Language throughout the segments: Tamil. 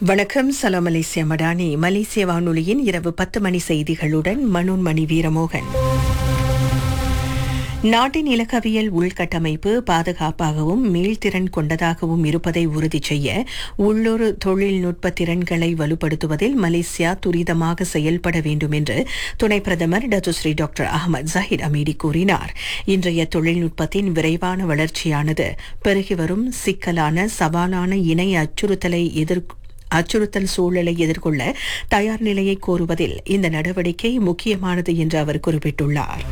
வணக்கம் சலாம் மலேசிய மடானி மலேசிய வானொலியின் இரவு பத்து மணி செய்திகளுடன் மனோன்மணி வீரமோகன் நாட்டின் இலக்கவியல் உள்கட்டமைப்பு பாதுகாப்பாகவும் மீள்திறன் கொண்டதாகவும் இருப்பதை உறுதி செய்ய உள்ளூர் தொழில்நுட்ப திறன்களை வலுப்படுத்துவதில் மலேசியா துரிதமாக செயல்பட வேண்டும் என்று துணை பிரதமர் டத்துஸ்ரீ டாக்டர் அகமது ஜாஹிர் அமீடி கூறினார் இன்றைய தொழில்நுட்பத்தின் விரைவான வளர்ச்சியானது பெருகி வரும் சிக்கலான சவாலான இணைய அச்சுறுத்தலை எதிர் அச்சுறுத்தல் சூழலை எதிர்கொள்ள தயார் நிலையை கோருவதில் இந்த நடவடிக்கை முக்கியமானது என்று அவர் குறிப்பிட்டுள்ளார்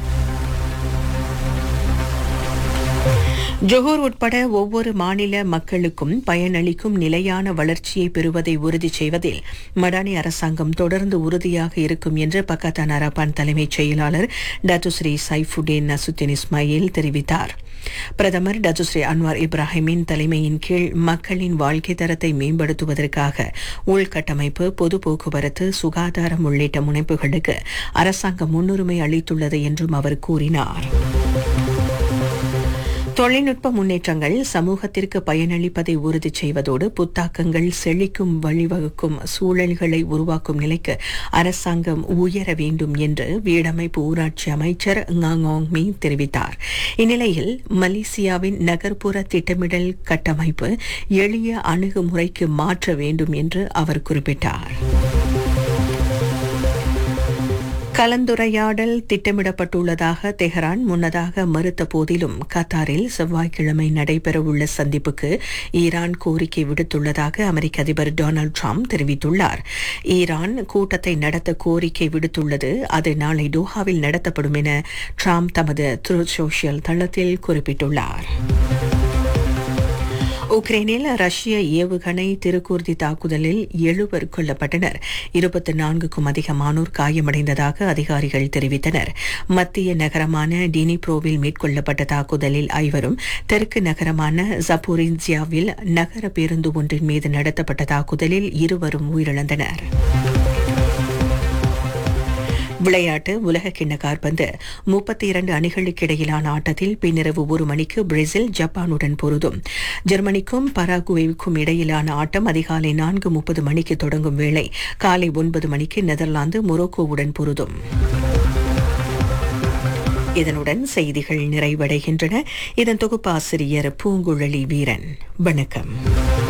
ஜொஹூர் உட்பட ஒவ்வொரு மாநில மக்களுக்கும் பயனளிக்கும் நிலையான வளர்ச்சியை பெறுவதை உறுதி செய்வதில் மடானி அரசாங்கம் தொடர்ந்து உறுதியாக இருக்கும் என்று பக்கத்தான் அரபான் தலைமைச் செயலாளர் டத்துஸ்ரீ சைஃபுடேன் நசுத்தின் இஸ்மாயில் தெரிவித்தார் பிரதமர் டத்துஸ்ரீ அன்வார் இப்ராஹிமின் தலைமையின் கீழ் மக்களின் வாழ்க்கை தரத்தை மேம்படுத்துவதற்காக உள்கட்டமைப்பு பொது போக்குவரத்து சுகாதாரம் உள்ளிட்ட முனைப்புகளுக்கு அரசாங்கம் முன்னுரிமை அளித்துள்ளது என்றும் அவர் கூறினார் தொழில்நுட்ப முன்னேற்றங்கள் சமூகத்திற்கு பயனளிப்பதை உறுதி செய்வதோடு புத்தாக்கங்கள் செழிக்கும் வழிவகுக்கும் சூழல்களை உருவாக்கும் நிலைக்கு அரசாங்கம் உயர வேண்டும் என்று வீடமைப்பு ஊராட்சி அமைச்சர் ngangong மீ தெரிவித்தார் இந்நிலையில் மலேசியாவின் நகர்ப்புற திட்டமிடல் கட்டமைப்பு எளிய அணுகுமுறைக்கு மாற்ற வேண்டும் என்று அவர் குறிப்பிட்டார் கலந்துரையாடல் திட்டமிடப்பட்டுள்ளதாக தெஹரான் முன்னதாக மறுத்த போதிலும் கத்தாரில் செவ்வாய்க்கிழமை நடைபெறவுள்ள சந்திப்புக்கு ஈரான் கோரிக்கை விடுத்துள்ளதாக அமெரிக்க அதிபர் டொனால்டு ட்ரம்ப் தெரிவித்துள்ளார் ஈரான் கூட்டத்தை நடத்த கோரிக்கை விடுத்துள்ளது அது நாளை டோஹாவில் நடத்தப்படும் என ட்ரம்ப் தமது த்ரூ சோஷியல் தளத்தில் குறிப்பிட்டுள்ளார் உக்ரைனில் ரஷ்ய ஏவுகணை திருக்கூர்தி தாக்குதலில் எழுவர் கொல்லப்பட்டனர் இருபத்தி நான்குக்கும் அதிகமானோர் காயமடைந்ததாக அதிகாரிகள் தெரிவித்தனர் மத்திய நகரமான டினிப்ரோவில் மேற்கொள்ளப்பட்ட தாக்குதலில் ஐவரும் தெற்கு நகரமான ஜப்போரின்சியாவில் நகர பேருந்து ஒன்றின் மீது நடத்தப்பட்ட தாக்குதலில் இருவரும் உயிரிழந்தனர் விளையாட்டு உலக கிண்ண காற்பந்து முப்பத்தி இரண்டு அணிகளுக்கு இடையிலான ஆட்டத்தில் பின்னிரவு ஒரு மணிக்கு பிரேசில் ஜப்பானுடன் பொருதும் ஜெர்மனிக்கும் பராகுவேவுக்கும் இடையிலான ஆட்டம் அதிகாலை நான்கு முப்பது மணிக்கு தொடங்கும் வேளை காலை ஒன்பது மணிக்கு நெதர்லாந்து மொரோக்கோவுடன் பொருதும் இதனுடன் செய்திகள் நிறைவடைகின்றன இதன் தொகுப்பாசிரியர் பூங்குழலி வீரன் வணக்கம்